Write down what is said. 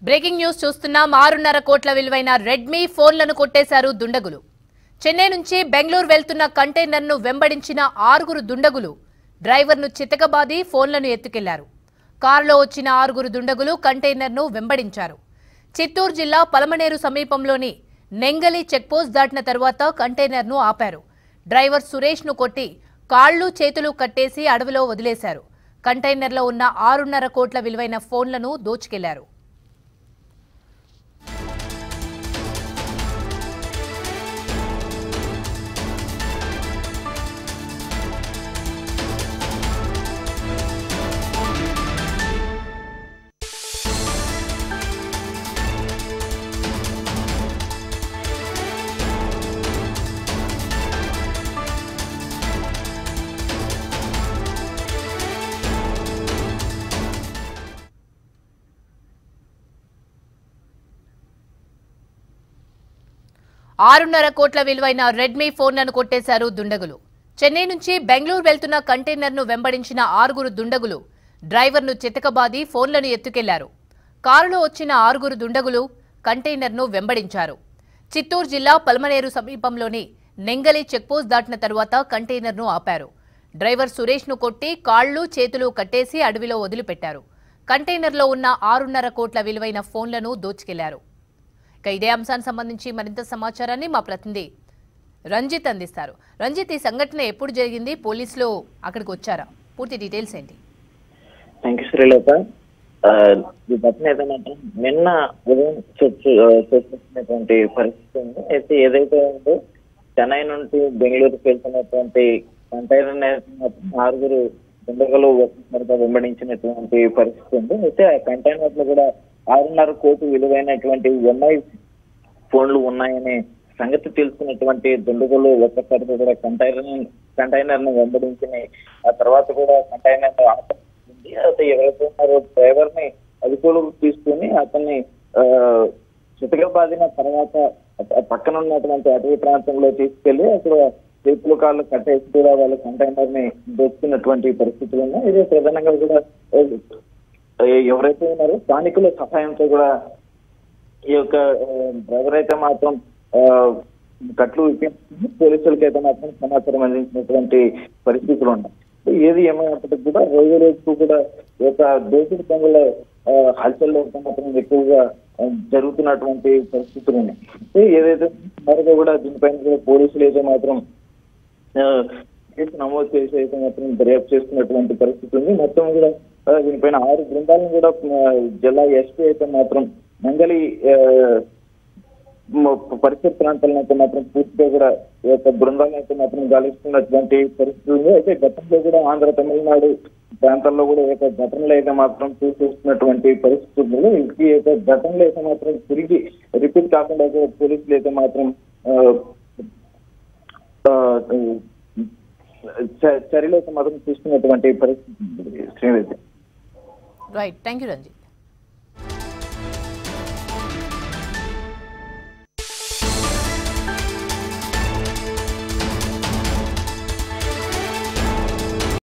breaking news చూస్తున్నాం ఆరున్నర కోట్ల విలువైన రెడ్మీ ఫోన్లను కొట్టేశారు దుండగులు చెన్నై నుంచి బెంగళూరు వెళ్తున్న కంటైనర్ను వెంబడించిన ఆరుగురు దుండగులు డ్రైవర్ను చితకబాది ఫోన్లను ఎత్తుకెళ్లారు కారులో వచ్చిన ఆరుగురు దుండగులు కంటైనర్ను వెంబడించారు చిత్తూరు జిల్లా పలమనేరు సమీపంలోని నెంగలి చెక్పోస్ట్ దాటిన తరువాత కంటైనర్ను ఆపారు డ్రైవర్ సురేష్ను కొట్టి కాళ్లు చేతులు కట్టేసి అడవిలో వదిలేశారు కంటైనర్లో ఉన్న ఆరున్నర కోట్ల విలువైన ఫోన్లను దోచుకెళ్లారు ఆరున్నర కోట్ల విలువైన రెడ్మీ ఫోన్లను కొట్టేశారు దుండగులు చెన్నై నుంచి బెంగళూరు వెళ్తున్న కంటైనర్ను వెంబడించిన ఆరుగురు దుండగులు డ్రైవర్ను చితకబాది ఫోన్లను ఎత్తుకెళ్లారు కారులో వచ్చిన ఆరుగురు దుండగులు కంటైనర్ను వెంబడించారు చిత్తూరు జిల్లా పల్మనేరు సమీపంలోని నెంగలి చెక్పోస్ట్ దాటిన తరువాత కంటైనర్ను ఆపారు డ్రైవర్ సురేష్ను కొట్టి కాళ్లు చేతులు కట్టేసి అడవిలో వదిలిపెట్టారు కంటైనర్లో ఉన్న ఆరున్నర కోట్ల విలువైన ఫోన్లను దోచుకెళ్లారు ఇక ఇదే అంశానికి సంబంధించి మరింత సమాచారాన్ని మా ప్రతినిధి రంజిత్ అందిస్తారు రంజిత్ ఈ సంఘటన ఎప్పుడు జరిగింది పోలీసులు అక్కడికి వచ్చారా పూర్తి డీటెయిల్స్ ఏంటి థ్యాంక్ యూ శ్రీలేఖ ఆ, ఈ ఘటన ఏదైనా నిన్న ఉదయం చర్చ చర్చించినటువంటి పరిస్థితి ఉంది అయితే ఏదైతే ఉందో చెన్నై నుండి బెంగళూరుకి వెళ్తున్నటువంటి కంటైనర్ ఆరుగురు దుండగలు ఒక్కసారిగా వెంబడించినటువంటి పరిస్థితి ఉంది అయితే ఆ కంటైనర్ లో కూడా ఆరున్నర కోటి విలువైనటువంటి ఎంఐ ఫోన్లు ఉన్నాయనే సంగతి తెలుసుకున్నటువంటి దుండగులు ఒక్కసారిగా కూడా కంటైనర్ కంటైనర్ ను వెంబడించిన ఆ తర్వాత కూడా కంటైనర్ ఆపేసింది అయితే ఎవరైతే ఉన్నారో డ్రైవర్ ని అదుపులోకి తీసుకుని అతన్ని ఆ, చితక బాదిన తర్వాత ఆ పక్కన ఉన్నటువంటి అటవీ ప్రాంతంలో తీసుకెళ్లి అక్కడ చేతులు కాళ్ళు కట్టేసి కూడా వాళ్ళ కంటైనర్ ని దోచుకున్నటువంటి పరిస్థితులు ఉన్నాయి ఇది ప్రధానంగా కూడా ఆ, ఎవరైతే ఉన్నారో స్థానికుల సహాయంతో కూడా ఈ యొక్క ఆ, డ్రైవర్ అయితే మాత్రం ఆ, కట్లు విప్పించి పోలీసులకి అయితే మాత్రం సమాచారం అందించినటువంటి పరిస్థితులు ఉన్నాయి ఏది ఏమైనప్పటికీ కూడా రోజు రోజుకు కూడా ఈ యొక్క దోపిడి పనుల ఆ, హల్చల్లో అయితే మాత్రం ఎక్కువగా ఆ, జరుగుతున్నటువంటి పరిస్థితులు ఉన్నాయి సో ఏదైతే మరొక కూడా దీనిపైన కూడా పోలీసులు అయితే మాత్రం ఆ, కేసు నమోదు చేసి అయితే మాత్రం దర్యాప్తు చేస్తున్నటువంటి పరిస్థితి ఉంది మొత్తం కూడా ఆ, దీనిపైన ఆరు బృందాలను కూడా ఆ, జిల్లా ఎస్పీ అయితే మాత్రం మంగళి ఆ, మ- పరిసర ప్రాంతాలను అయితే మాత్రం పూర్తిగా కూడా ఈ యొక్క బృందాలను అయితే మాత్రం గాలిస్తున్నటువంటి పరిస్థితి ఉంది అయితే గతంలో కూడా ఆంధ్ర తమిళనాడు ప్రాంతాల్లో కూడా ఈ యొక్క ఘటనలు అయితే మాత్రం చూసేస్తున్నటువంటి పరిస్థితులు ఈ యొక్క ఘటనలు అయితే మాత్రం తిరిగి రిపీట్ కాకుండా కూడా పోలీసులు అయితే మాత్రం ఆ, ఆ, చ- చర్యలు అయితే మాత్రం తీసుకున్నటువంటి పరిస్థితి ఉంది Srinidhi right thank you Ranjith